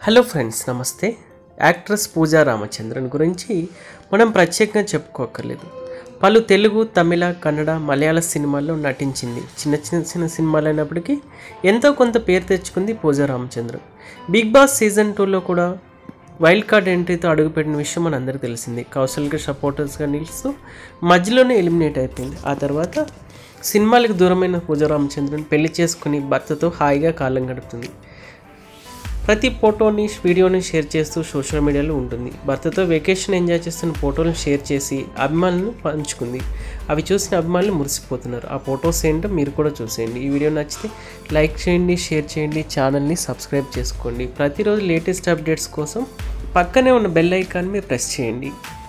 hello friends నమస్తే actress Pooja Ramachandran గురించి మనం ప్రత్యేకంగా చెప్పుకోకర్లేదు పలు తెలుగు తమిళ కన్నడ మలయాళ సినిమాల్లో నటించింది చిన్న చిన్న చిన్న సినిమాలు అయినప్పటికీ ఎంతో కొంత పేరు తెచ్చుకుంది Pooja Ramachandran big boss season టూలో కూడా వైల్డ్ కార్డ్ ఎంట్రీతో అడుగుపెట్టిన విషయం మన అందరికీ తెలిసింది కౌశల్కి సపోర్టర్స్గా నిలుస్తూ మధ్యలోనే ఎలిమినేట్ అయిపోయింది ఆ తర్వాత సినిమాలకు దూరమైన పూజా రామచంద్రన్ పెళ్లి చేసుకుని భర్తతో హాయిగా కాలం గడుపుతుంది ప్రతి ఫోటోని వీడియోని షేర్ చేస్తూ సోషల్ మీడియాలో ఉంటుంది భర్తతో వెకేషన్ ఎంజాయ్ చేస్తున్న ఫోటోలను షేర్ చేసి అభిమానులను పంచుకుంది అవి చూసిన అభిమానులు మురిసిపోతున్నారు ఆ ఫొటోస్ ఏంటో మీరు కూడా చూసేయండి ఈ వీడియో నచ్చితే లైక్ చేయండి షేర్ చేయండి ఛానల్ని సబ్స్క్రైబ్ చేసుకోండి ప్రతిరోజు లేటెస్ట్ అప్డేట్స్ కోసం పక్కనే ఉన్న బెల్ ఐకాన్ మీరు ప్రెస్ చేయండి